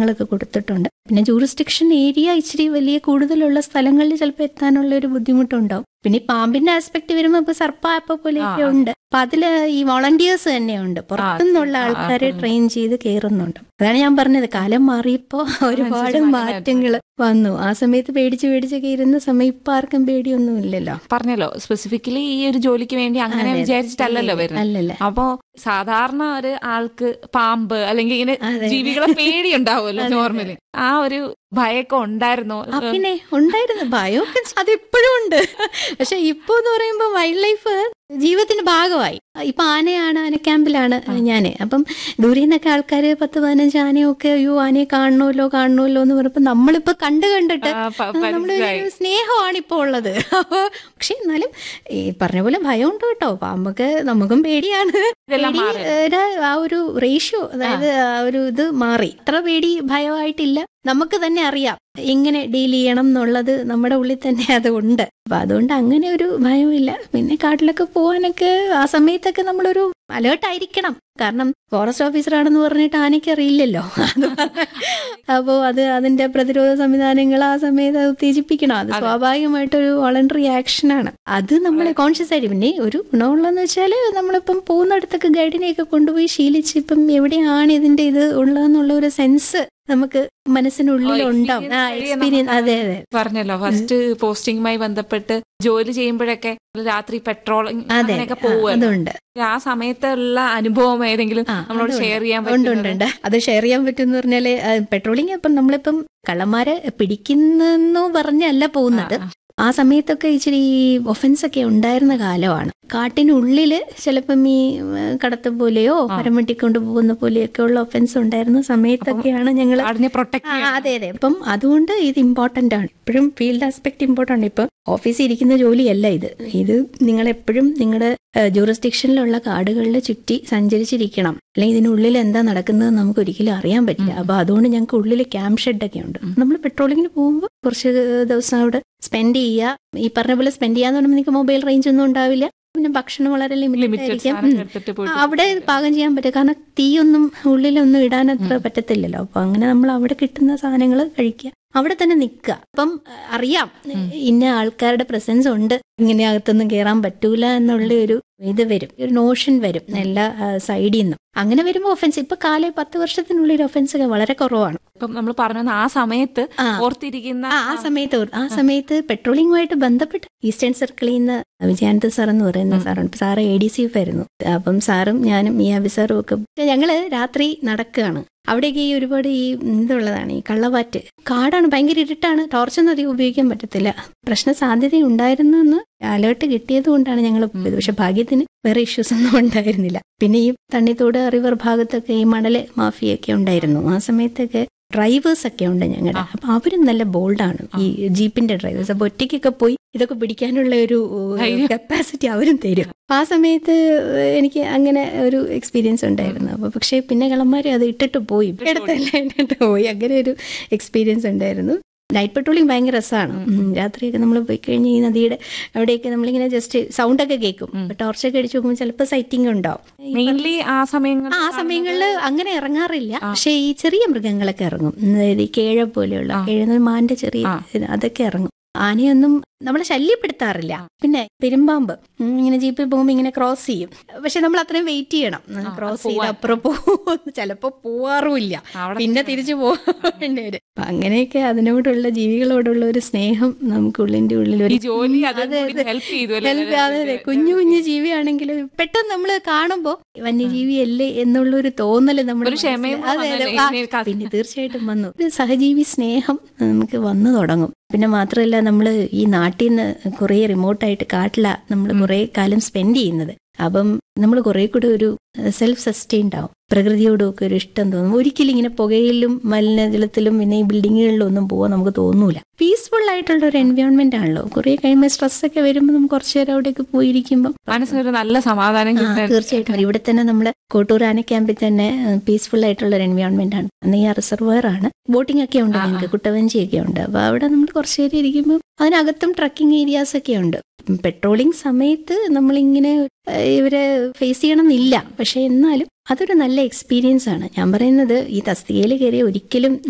സ്ഥലങ്ങളൊക്കെ കൊടുത്തിട്ടുണ്ട് പിന്നെ ജൂറിസ്ഡിക്ഷൻ ഏരിയ ഇച്ചിരി വലിയ കൂടുതലുള്ള സ്ഥലങ്ങളിൽ ചിലപ്പോൾ എത്താനുള്ള ഒരു ബുദ്ധിമുട്ടുണ്ടാവും പിന്നെ ഈ പാമ്പിന്റെ ആസ്പെക്ട് വരുമ്പോൾ ഇപ്പൊ സർപ്പ ആപ്പ് പോലെയൊക്കെ ആ, ആ. ഉണ്ട് അപ്പൊ അതില് ഈ വോളണ്ടിയേഴ്സ് തന്നെയുണ്ട് പുറത്തുനിന്നുള്ള ആ, ആൾക്കാരെ ആ, ട്രെയിൻ ചെയ്ത് കയറുന്നുണ്ട് അതാണ് ഞാൻ പറഞ്ഞത് കാലം മാറിയപ്പോ ഒരുപാട് മാറ്റങ്ങൾ മാറ്റങ്ങൾ വന്നു ആ സമയത്ത് പേടിച്ച് പേടിച്ചൊക്കെ ഇരുന്ന സമയം ഇപ്പൊ ആർക്കും പേടിയൊന്നും ഇല്ലല്ലോ പറഞ്ഞല്ലോ സ്പെസിഫിക്കലി ഈ ഒരു ജോലിക്ക് വേണ്ടി അങ്ങനെ അതെ, അതെ. വിചാരിച്ചിട്ടല്ലല്ലോ വരുന്നത് അല്ലല്ല അപ്പോ സാധാരണ ഒരു ആൾക്ക് പാമ്പ് അല്ലെങ്കിൽ ഇങ്ങനെ അതെ. ജീവികളെ പേടി ഉണ്ടാവുമല്ലോ അതെ, അതെ. നോർമലി ആ ഒരു ഭയമൊക്കെ ഉണ്ടായിരുന്നോ ആ പിന്നെ ഉണ്ടായിരുന്നു ഭയമൊക്കെ അതിപ്പോഴും ഉണ്ട് പക്ഷെ ഇപ്പോ എന്ന് പറയുമ്പോൾ വൈൽഡ് ലൈഫ് ജീവിതത്തിന്റെ ഭാഗമായി ഇപ്പൊ ആനയാണ് ആന ക്യാമ്പിലാണ് ഞാന് അപ്പം ദൂരെ നിന്നൊക്കെ ആൾക്കാര് പത്ത് പതിനഞ്ച് ആനയൊക്കെ അയ്യോ ആനയെ കാണണമല്ലോ കാണണമല്ലോ എന്ന് പറഞ്ഞപ്പോ നമ്മളിപ്പോ കണ്ടു കണ്ടിട്ട് ആ, പ- നമ്മള് മനസ്സിലായി. സ്നേഹമാണ് ഇപ്പോൾ ഉള്ളത് അപ്പൊ പക്ഷെ എന്നാലും ഈ പറഞ്ഞ പോലെ ഭയമുണ്ട് കേട്ടോ പാമ്പൊക്കെ നമുക്കും പേടിയാണ് ഇതെല്ലാം മാറി. പേടിയുടെ ആ ഒരു റേഷ്യോ അതായത് ആ ഒരു ഇത് മാറി അത്ര പേടി ഭയമായിട്ടില്ല നമുക്ക് തന്നെ അറിയാം എങ്ങനെ ഡീൽ ചെയ്യണം എന്നുള്ളത് നമ്മുടെ ഉള്ളിൽ തന്നെ അത് ഉണ്ട് അപ്പൊ അതുകൊണ്ട് അങ്ങനെ ഒരു ഭയമില്ല പിന്നെ കാട്ടിലൊക്കെ പോകാനൊക്കെ ആ സമയത്തൊക്കെ നമ്മളൊരു അലേർട്ട് ആയിരിക്കണം കാരണം ഫോറസ്റ്റ് ഓഫീസറാണെന്ന് പറഞ്ഞിട്ട് ആനയ്ക്ക് അറിയില്ലല്ലോ അപ്പോൾ അത് അതിന്റെ പ്രതിരോധ സംവിധാനങ്ങൾ ആ സമയത്ത് അത് ഉത്തേജിപ്പിക്കണം അത് സ്വാഭാവികമായിട്ടൊരു വോളണ്ടറി ആക്ഷനാണ് അത് നമ്മൾ കോൺഷ്യസ് ആയിട്ട് പിന്നെ ഒരു ഗുണമുള്ളതെന്ന് വെച്ചാൽ നമ്മളിപ്പം പോകുന്നിടത്തൊക്കെ ഗൈഡിനെയൊക്കെ കൊണ്ടുപോയി ശീലിച്ച് ഇപ്പം എവിടെയാണ് ഇതിന്റെ ഇത് ഉള്ളതെന്നുള്ള ഒരു സെൻസ് നമുക്ക് മനസ്സിനുള്ളിൽ ഉണ്ടാവും ആ എക്സ്പീരിയൻസ് അതെ അതെ പറഞ്ഞല്ലോ ഫസ്റ്റ് പോസ്റ്റിംഗുമായി ബന്ധപ്പെട്ട് ജോലി ചെയ്യുമ്പോഴൊക്കെ രാത്രി പെട്രോളിംഗ് അതെ അങ്ങനെയൊക്കെ ആ, പോകുമല്ലോ അതുണ്ട് ആ സമയത്തുള്ള അനുഭവം ഏതെങ്കിലും ആ, നമ്മളോട് അതുണ്ട്. ഷെയർ ചെയ്യാൻ ഉണ്ട് ഉണ്ട് പറ്റുന്നത് ഉണ്ട് അത് ഷെയർ ചെയ്യാൻ പറ്റുമെന്ന് പറഞ്ഞാല് പെട്രോളിങ് ഇപ്പം നമ്മളിപ്പം കള്ളന്മാരെ പിടിക്കുന്നു പറഞ്ഞല്ല പോകുന്നത് ആ സമയത്തൊക്കെ ഇച്ചിരി ഒഫൻസ് ഒക്കെ ഉണ്ടായിരുന്ന കാലമാണ് കാട്ടിനുള്ളില് ചിലപ്പം ഈ ഏഹ്, കടത്ത് പോലെയോ മരം വെട്ടിക്കൊണ്ട് പോകുന്ന പോലെയൊക്കെ ഉള്ള ഒഫൻസ് ഉണ്ടായിരുന്ന സമയത്തൊക്കെയാണ് ഞങ്ങൾ അതിനെ പ്രൊട്ടക്ട് ആ, അതെ അതെ അപ്പം അതുകൊണ്ട് ഇത് ഇമ്പോർട്ടന്റ് ആണ് ഇപ്പോഴും ഫീൽഡ് ആസ്പെക്ട് ഇമ്പോർട്ടന്റ് ആണ് ഇപ്പം ഓഫീസിൽ ഇരിക്കുന്ന ജോലിയല്ല ഇത് ഇത് നിങ്ങൾ എപ്പോഴും നിങ്ങളുടെ ജൂറിസ്ഡിക്ഷനിലുള്ള കാടുകളിൽ ചുറ്റി സഞ്ചരിച്ചിരിക്കണം അല്ലെങ്കിൽ ഇതിനുള്ളിൽ എന്താ നടക്കുന്നത് നമുക്ക് ഒരിക്കലും അറിയാൻ പറ്റില്ല അപ്പൊ അതുകൊണ്ട് ഞങ്ങൾക്ക് ഉള്ളിൽ ക്യാമ്പ് ഷെഡ് ഒക്കെ ഉണ്ട് നമ്മൾ പെട്രോളിങ്ങിന് പോകുമ്പോൾ കുറച്ച് ദിവസം അവിടെ സ്പെൻഡ് ചെയ്യുക ഈ പറഞ്ഞ പോലെ സ്പെൻഡ് ചെയ്യാന്ന് പറയുമ്പോൾ നിങ്ങൾക്ക് മൊബൈൽ റേഞ്ച് ഒന്നും ഉണ്ടാവില്ല പിന്നെ ഭക്ഷണം വളരെ ലിമിറ്റഡ് ലിമിറ്റഡ് ആയിരിക്കും സാധനം ഉം. എടുത്തിട്ട് ആ, പോയിട്ട് അവിടെ പാകം ചെയ്യാൻ പറ്റും കാരണം തീയൊന്നും ഉള്ളിലൊന്നും ഇടാൻ അത്ര പറ്റത്തില്ലല്ലോ അപ്പൊ അങ്ങനെ നമ്മൾ അവിടെ കിട്ടുന്ന സാധനങ്ങൾ കഴിക്കുക അവിടെ തന്നെ നിൽക്കുക അപ്പം അഹ് അറിയാം ഇന്ന ആൾക്കാരുടെ പ്രസൻസ് ഉണ്ട് ഇങ്ങനെ അകത്തൊന്നും കയറാൻ പറ്റൂല എന്നുള്ള ഒരു ഇത് വരും ഒരു നോഷൻ വരും എല്ലാ സൈഡിൽ നിന്നും അങ്ങനെ വരുമ്പോൾ ഒഫൻസ് ഇപ്പൊ കാലം പത്ത് വർഷത്തിനുള്ളിൽ ഒഫൻസ് ഒക്കെ വളരെ കുറവാണ് ഇപ്പം നമ്മൾ പറഞ്ഞു ആ സമയത്ത് ആ. ഓർത്തിരിക്കുന്ന ആ ആ സമയത്ത് ഓർ- ആ സമയത്ത് പെട്രോളിങ്ങുമായിട്ട് ബന്ധപ്പെട്ട് ഈസ്റ്റേൺ സർക്കിളിൽ നിന്ന് വിജയാനന്ദ സാർ എന്ന് പറയുന്ന സാറാണ് sir A D C F ആയിരുന്നു അപ്പം സാറും ഞാനും ഈ അബിസാറും ഒക്കെ ഞങ്ങള് രാത്രി നടക്കുകയാണ് അവിടേക്ക് ഈ ഒരുപാട് ഈ ഇതുള്ളതാണ് ഈ കള്ളവാറ്റ് കാടാണ് ഭയങ്കര ഇരുട്ടാണ് ടോർച്ചൊന്നും അധികം ഉപയോഗിക്കാൻ പറ്റത്തില്ല പ്രശ്ന സാധ്യത ഉണ്ടായിരുന്നെന്ന് അലേർട്ട് കിട്ടിയത് കൊണ്ടാണ് ഞങ്ങൾ പോയത് പക്ഷെ ഭാഗ്യത്തിന് വേറെ ഇഷ്യൂസ് ഒന്നും ഉണ്ടായിരുന്നില്ല പിന്നെ ഈ തണ്ണിത്തോട് റിവർ ഭാഗത്തൊക്കെ ഈ മണല് മാഫിയൊക്കെ ഉണ്ടായിരുന്നു ആ സമയത്തൊക്കെ ഡ്രൈവേഴ്സ് ഒക്കെ ഉണ്ട് ഞങ്ങളുടെ അപ്പൊ അവരും നല്ല ബോൾഡാണ് ഈ ജീപ്പിന്റെ ഡ്രൈവേഴ്സ് അപ്പൊ ഒറ്റയ്ക്കൊക്കെ പോയി ഇതൊക്കെ പിടിക്കാനുള്ള ഒരു ധൈര്യം. കപ്പാസിറ്റി അവരും തരും അപ്പൊ ആ സമയത്ത് എനിക്ക് അങ്ങനെ ഒരു എക്സ്പീരിയൻസ് ഉണ്ടായിരുന്നു അപ്പൊ പക്ഷേ പിന്നെ കളന്മാർ അത് ഇട്ടിട്ട് പോയി എടുത്തല്ല ഇട്ടിട്ട് പോയി അങ്ങനെ ഒരു എക്സ്പീരിയൻസ് ഉണ്ടായിരുന്നു നൈറ്റ് പെട്രോളിംഗ് ഭയങ്കര രസമാണ് രാത്രിയൊക്കെ നമ്മൾ പോയി കഴിഞ്ഞ് ഈ നദിയുടെ അവിടെയൊക്കെ നമ്മളിങ്ങനെ ജസ്റ്റ് സൗണ്ട് ഒക്കെ കേൾക്കും ടോർച്ചൊക്കെ അടിച്ച് നോക്കുമ്പോൾ ചിലപ്പോൾ സൈറ്റിംഗ് ഉണ്ടാവും മെയിൻലി ആ സമയങ്ങൾ ആ സമയങ്ങളിൽ അങ്ങനെ ഇറങ്ങാറില്ല പക്ഷെ ഈ ചെറിയ മൃഗങ്ങളൊക്കെ ഇറങ്ങും അതായത് ഈ കേഴ പോലെയുള്ള കേഴ മാന്റെ ചെറിയ ഇത് അതൊക്കെ ഇറങ്ങും ആനയൊന്നും നമ്മളെ ശല്യപ്പെടുത്താറില്ല പിന്നെ പെരുമ്പാമ്പ് ഉം, ഇങ്ങനെ ജീപ്പിൽ പോകുമ്പോൾ ഇങ്ങനെ ക്രോസ് ചെയ്യും പക്ഷെ നമ്മൾ അത്രയും വെയിറ്റ് ചെയ്യണം ക്രോസ് ചെയ്ത് അപ്പുറം പോകും ചിലപ്പോ പോവാറുമില്ല അവിടെ പിന്നെ തിരിച്ചു പോകേണ്ടി വരും അപ്പൊ അങ്ങനെയൊക്കെ അതിനോടുള്ള ജീവികളോടുള്ള ഒരു സ്നേഹം നമുക്ക് ഉള്ളിന്റെ ഉള്ളിൽ ഒരു ഈ ജോലി അത് അതെ, അതെ. ഹെൽപ്പ് ചെയ്തു ഹെൽപ്പ് അതെ അതെ കുഞ്ഞു കുഞ്ഞു ജീവിയാണെങ്കിലും പെട്ടെന്ന് നമ്മൾ കാണുമ്പോ വന്യജീവി അല്ലേ എന്നുള്ള ഒരു തോന്നല് നമ്മൾ ഒരു ക്ഷമയും അതെ അതെ വന്നല്ലേ? ആ, ഇതിനെ കാ- പിന്നെ തീർച്ചയായിട്ടും വന്നു ഒരു സഹജീവി സ്നേഹം നമുക്ക് വന്നു തുടങ്ങും പിന്നെ മാത്രമല്ല നമ്മൾ ഈ നാട്ടിൽ നിന്ന് കുറേ റിമോട്ടായിട്ട് കാട്ടില നമ്മൾ കുറേ കാലം സ്പെൻഡ് ചെയ്യുന്നത് അപ്പം നമ്മൾ കുറെ കൂടെ ഒരു സെൽഫ് സസ്റ്റെയിൻഡ് ആവും പ്രകൃതിയോടും ഒക്കെ ഒരു ഇഷ്ടം തോന്നും ഒരിക്കലും ഇങ്ങനെ പുകയിലും മലിനജലത്തിലും പിന്നെ ഈ ബിൽഡിങ്ങുകളിലും ഒന്നും പോകാൻ നമുക്ക് തോന്നൂല പീസ്ഫുൾ ആയിട്ടുള്ള ഒരു എൻവയോൺമെന്റ് ആണല്ലോ കുറെ കഴിയുമ്പോൾ സ്ട്രെസ് ഒക്കെ വരുമ്പോൾ നമുക്ക് കുറച്ചു നേരം അവിടെയൊക്കെ പോയിരിക്കുമ്പോൾ മനസ്സിനൊരു നല്ല സമാധാനം ആ, കിട്ടാൻ തീർച്ചയായിട്ടും ഇവിടെ തന്നെ നമ്മൾ കോട്ടൂർ ആന ക്യാമ്പിൽ തന്നെ പീസ്ഫുൾ ആയിട്ടുള്ള ഒരു എൻവയോൺമെന്റ് ആണ് അന്ന് ഈ റിസർവയർ ആണ് ബോട്ടിംഗ് ഒക്കെ ഉണ്ട് ഞങ്ങൾക്ക് കുട്ടവഞ്ചി ഒക്കെ ഉണ്ട് അപ്പൊ അവിടെ നമ്മൾ കുറച്ചു നേരം ഇരിക്കുമ്പോൾ അതിനകത്തും ട്രക്കിംഗ് ഏരിയാസ് ഒക്കെ ഉണ്ട് പെട്രോളിംഗ് സമയത്ത് നമ്മളിങ്ങനെ ഏഹ്, ഇവരെ ഫേസ് ചെയ്യണമെന്നില്ല പക്ഷെ എന്നാലും അതൊരു നല്ല എക്സ്പീരിയൻസ് ആണ് ഞാൻ പറയുന്നത് ഈ തസ്തികയിൽ കയറി ഒരിക്കലും